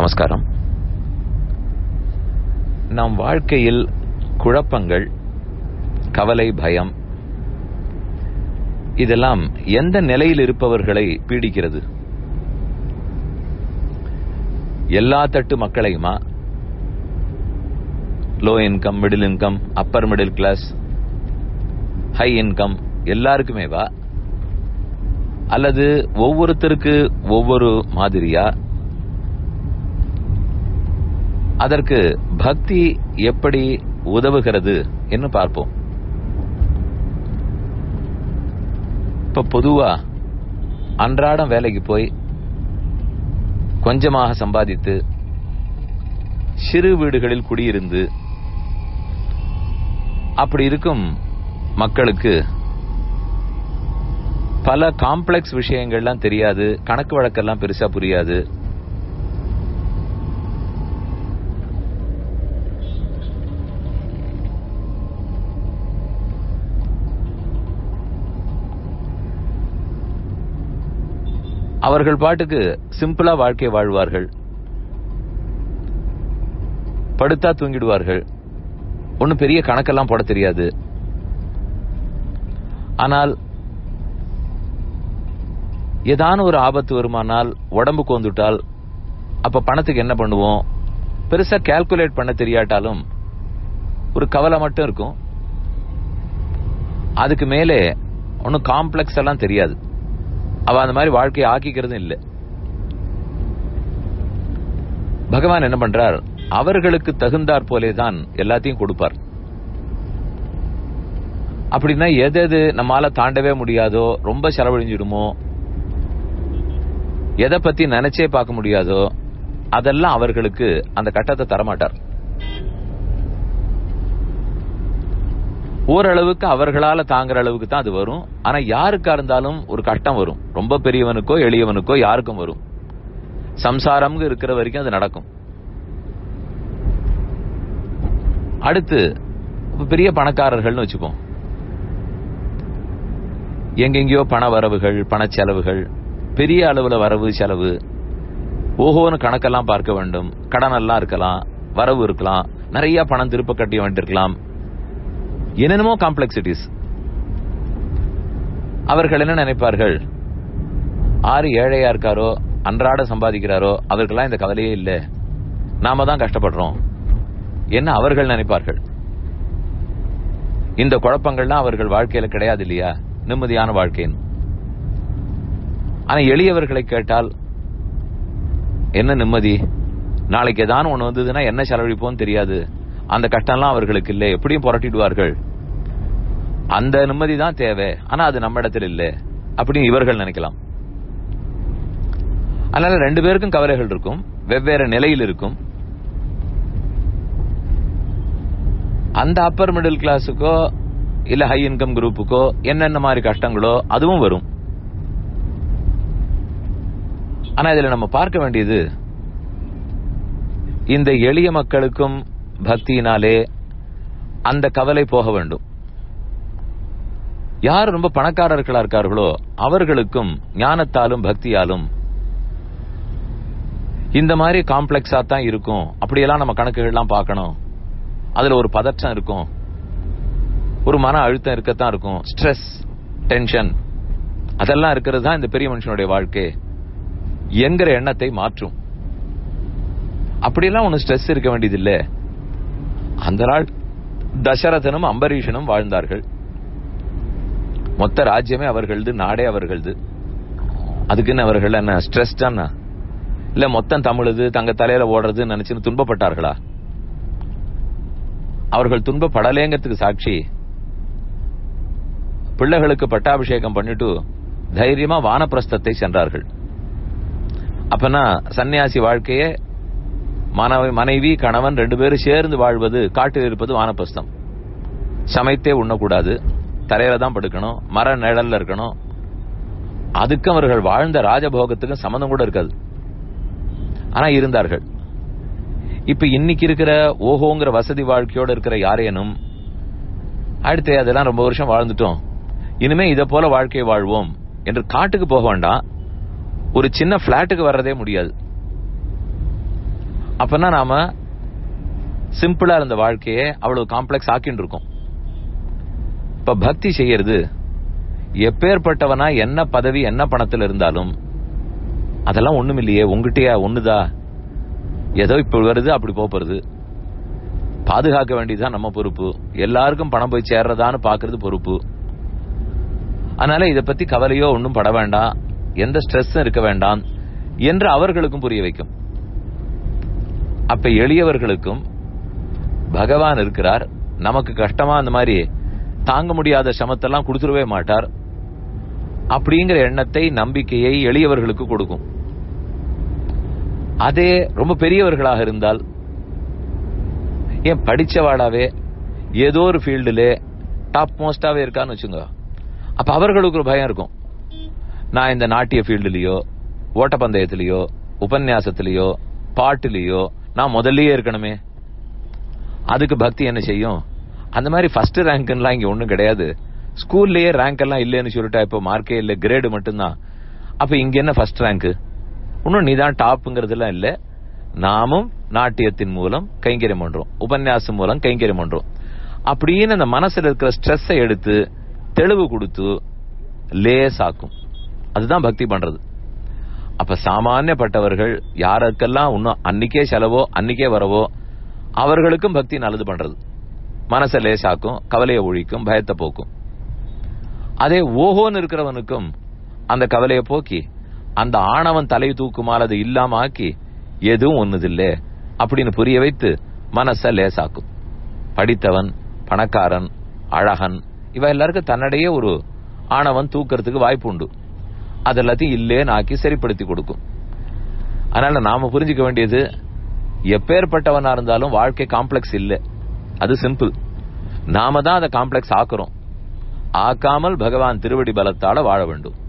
நமஸ்காரம் நம் வாழ்க்கையில் குழப்பங்கள் கவலை பயம் இதெல்லாம் எந்த நிலையில் இருப்பவர்களை பீடிக்கிறது எல்லா தட்டு மக்களையுமா low income middle income upper middle class high income எல்லாருக்குமேவா அல்லது ஒவ்வொருத்தருக்கு ஒவ்வொரு மாதிரியா அதற்கு பக்தி எப்படி உதவுகிறது என்று பார்ப்போம் இப்ப பொதுவா அன்றாடம் வேலைக்கு போய் கொஞ்சமாக சம்பாதித்து சிறு வீடுகளில் குடியிருந்து அப்படி இருக்கும் மக்களுக்கு பல காம்ப்ளெக்ஸ் விஷயங்கள்லாம் தெரியாது கணக்கு வழக்கெல்லாம் பெருசா புரியாது அவர்கள் பாட்டுக்கு சிம்பிளா வாழ்க்கை வாழ்வார்கள் படுத்தா தூங்கிடுவார்கள் ஒன்னும் பெரிய கணக்கெல்லாம் போட தெரியாது ஆனால் ஏதான ஒரு ஆபத்து வருமானால் உடம்பு கோந்துட்டால் அப்ப பணத்துக்கு என்ன பண்ணுவோம் பெருசா கால்குலேட் பண்ண தெரியாட்டாலும் ஒரு கவலை மட்டும் இருக்கும் அதுக்கு மேலே ஒன்னும் காம்ப்ளெக்ஸ் எல்லாம் தெரியாது அவ அந்த மாதிரி வாழ்க்கையை ஆக்கிக்கிறதும் இல்லை பகவான் என்ன பண்றார் அவர்களுக்கு தகுந்தாற் போலே தான் எல்லாத்தையும் கொடுப்பார் அப்படின்னா எது எது நம்மால தாண்டவே முடியாதோ ரொம்ப செலவழிஞ்சிடுமோ எதை பத்தி நினைச்சே பார்க்க முடியாதோ அதெல்லாம் அவர்களுக்கு அந்த கட்டத்தை தரமாட்டார் ஓரளவுக்கு அவர்களால தாங்குற அளவுக்கு தான் அது வரும் ஆனா யாருக்கா இருந்தாலும் ஒரு கட்டம் வரும் ரொம்ப பெரியவனுக்கோ எளியவனுக்கோ யாருக்கும் வரும் சம்சாரம் இருக்கிற வரைக்கும் அது நடக்கும் அடுத்து பெரிய பணக்காரர்கள்னு வச்சுப்போம் எங்கெங்கயோ பண வரவுகள் பண செலவுகள் பெரிய அளவுல வரவு செலவு ஓஹோன்னு கணக்கெல்லாம் பார்க்க வேண்டும் கடன் எல்லாம் இருக்கலாம் வரவு இருக்கலாம் நிறைய பணம் திருப்ப கட்டி வேண்டியிருக்கலாம் என்னென்னமோ காம்ப்ளெக்சிட்டிஸ் அவர்கள் என்ன நினைப்பார்கள் ஆறு ஏழையா இருக்காரோ அன்றாட சம்பாதிக்கிறாரோ அவர்களெல்லாம் இந்த கவலையே இல்லை நாம தான் கஷ்டப்படுறோம் என்ன அவர்கள் நினைப்பார்கள் இந்த குழப்பங்கள்லாம் அவர்கள் வாழ்க்கையில கிடையாது இல்லையா நிம்மதியான வாழ்க்கைன்னு ஆனா எளியவர்களை கேட்டால் என்ன நிம்மதி நாளைக்கு ஏதான ஒண்ணு வந்ததுன்னா என்ன செலவழிப்போம் தெரியாது அந்த கஷ்டம்லாம் அவர்களுக்கு இல்லை எப்படியும் புரட்டிடுவார்கள் அந்த நிம்மதி தான் தேவை ஆனா அது நம்ம இடத்துல இல்லை அப்படின்னு இவர்கள் நினைக்கலாம் அதனால ரெண்டு பேருக்கும் கவலைகள் இருக்கும் வெவ்வேறு நிலையில் இருக்கும் அந்த அப்பர் மிடில் கிளாஸுக்கோ இல்ல ஹை இன்கம் குரூப்புக்கோ என்னென்ன மாதிரி கஷ்டங்களோ அதுவும் வரும் ஆனா இதுல நம்ம பார்க்க வேண்டியது இந்த எளிய மக்களுக்கும் பக்தியினாலே அந்த கவலை போக வேண்டும் யார் ரொம்ப பணக்காரர்களா இருக்கார்களோ அவர்களுக்கும் ஞானத்தாலும் பக்தியாலும் இந்த மாதிரி காம்ப்ளெக்ஸா தான் இருக்கும் அப்படியெல்லாம் நம்ம கணக்குகள்லாம் பார்க்கணும் அதுல ஒரு பதற்றம் இருக்கும் ஒரு மன அழுத்தம் இருக்கத்தான் இருக்கும் ஸ்ட்ரெஸ் டென்ஷன் அதெல்லாம் இருக்கிறது தான் இந்த பெரிய மனுஷனுடைய வாழ்க்கை என்கிற எண்ணத்தை மாற்றும் அப்படியெல்லாம் ஒன்னும் ஸ்ட்ரெஸ் இருக்க வேண்டியதில்லை அந்த நாள் தசரதனும் அம்பரீஷனும் வாழ்ந்தார்கள் மொத்த ராஜ்யமே அவர்களது நாடே அவர்களது அதுக்குன்னு அவர்கள் என்ன ஸ்ட்ரெஸ் தானா இல்ல மொத்தம் தமிழுது தங்க தலையில ஓடுறது நினைச்சுன்னு துன்பப்பட்டார்களா அவர்கள் துன்பப்படலேங்கிறதுக்கு சாட்சி பிள்ளைகளுக்கு பட்டாபிஷேகம் பண்ணிட்டு தைரியமா வானப்பிரஸ்தத்தை சென்றார்கள் அப்பனா சன்னியாசி வாழ்க்கையே மனைவி மனைவி கணவன் ரெண்டு பேரும் சேர்ந்து வாழ்வது காட்டில் இருப்பது வானப்பிரஸ்தம் சமைத்தே உண்ணக்கூடாது தரையில தான் படுக்கணும் மர நிழல்ல இருக்கணும் அதுக்கும் அவர்கள் வாழ்ந்த ராஜபோகத்துக்கும் சம்மந்தம் கூட இருக்காது ஆனா இருந்தார்கள் இப்ப இன்னைக்கு இருக்கிற ஓஹோங்கிற வசதி வாழ்க்கையோட இருக்கிற யாரேனும் அடுத்து அதெல்லாம் ரொம்ப வருஷம் வாழ்ந்துட்டோம் இனிமே இதை போல வாழ்க்கையை வாழ்வோம் என்று காட்டுக்கு போக வேண்டாம் ஒரு சின்ன பிளாட்டுக்கு வர்றதே முடியாது அப்பனா நாம சிம்பிளா இருந்த வாழ்க்கையை அவ்வளவு காம்ப்ளெக்ஸ் ஆக்கிட்டு இருக்கோம் இப்ப பக்தி செய்யறது எப்பேற்பட்டவனா என்ன பதவி என்ன பணத்துல இருந்தாலும் அதெல்லாம் ஒண்ணுமில்லையே உங்ககிட்டயா ஒண்ணுதா ஏதோ இப்ப வருது அப்படி போறது பாதுகாக்க வேண்டியதுதான் நம்ம பொறுப்பு எல்லாருக்கும் பணம் போய் சேர்றதான்னு பாக்குறது பொறுப்பு அதனால இத பத்தி கவலையோ ஒன்றும் பட வேண்டாம் எந்த ஸ்ட்ரெஸ்ஸும் இருக்க வேண்டாம் என்று அவர்களுக்கும் புரிய வைக்கும் அப்ப எளியவர்களுக்கும் பகவான் இருக்கிறார் நமக்கு கஷ்டமா அந்த மாதிரி தாங்க முடியாத சமத்தெல்லாம் கொடுத்துடவே மாட்டார் அப்படிங்கிற எண்ணத்தை நம்பிக்கையை எளியவர்களுக்கு கொடுக்கும் அதே ரொம்ப பெரியவர்களாக இருந்தால் ஏன் படிச்சவாடாவே ஏதோ ஒரு ஃபீல்டுல டாப் மோஸ்டாவே இருக்கான்னு வச்சுங்க அப்ப அவர்களுக்கு ஒரு பயம் இருக்கும் நான் இந்த நாட்டிய ஃபீல்டுலயோ ஓட்டப்பந்தயத்திலேயோ உபன்யாசத்திலேயோ பாட்டுலயோ நான் முதல்லயே இருக்கணுமே அதுக்கு பக்தி என்ன செய்யும் அந்த மாதிரி ஃபர்ஸ்ட் ரேங்க்லாம் இங்க ஒண்ணும் கிடையாது ஸ்கூல்லயே ரேங்க் எல்லாம் இல்லைன்னு சொல்லிட்டா இப்போ மார்க்கே இல்ல கிரேடு மட்டும்தான் அப்ப இங்க என்ன ஃபர்ஸ்ட் ரேங்க் இன்னும் நீ தான் டாப்ங்கிறதுலாம் இல்ல நாமும் நாட்டியத்தின் மூலம் கைங்கரியம் பண்றோம் உபன்யாசம் மூலம் கைங்கரியம் பண்றோம் அப்படின்னு அந்த மனசுல இருக்கிற ஸ்ட்ரெஸ்ஸை எடுத்து தெளிவு கொடுத்து லேசாக்கும் அதுதான் பக்தி பண்றது அப்ப சாமானியப்பட்டவர்கள் யாருக்கெல்லாம் இன்னும் அன்னைக்கே செலவோ அன்னைக்கே வரவோ அவர்களுக்கும் பக்தி நல்லது பண்றது மனசை லேசாக்கும் கவலையை ஒழிக்கும் பயத்தை போக்கும் அதே ஓஹோன்னு இருக்கிறவனுக்கும் அந்த கவலையை போக்கி அந்த ஆணவன் தலை தூக்குமால் அது இல்லாம ஆக்கி எதுவும் ஒண்ணுதில்ல அப்படின்னு புரிய வைத்து மனச லேசாக்கும் படித்தவன் பணக்காரன் அழகன் இவ எல்லாருக்கும் தன்னிடையே ஒரு ஆணவன் தூக்கிறதுக்கு வாய்ப்பு உண்டு அது எல்லாத்தையும் இல்லேன்னு ஆக்கி சரிப்படுத்தி கொடுக்கும் அதனால நாம புரிஞ்சுக்க வேண்டியது எப்பேற்பட்டவனா இருந்தாலும் வாழ்க்கை காம்ப்ளெக்ஸ் இல்ல அது சிம்பிள் நாம தான் அதை காம்ப்ளெக்ஸ் ஆக்குறோம் ஆக்காமல் பகவான் திருவடி பலத்தால வாழ வேண்டும்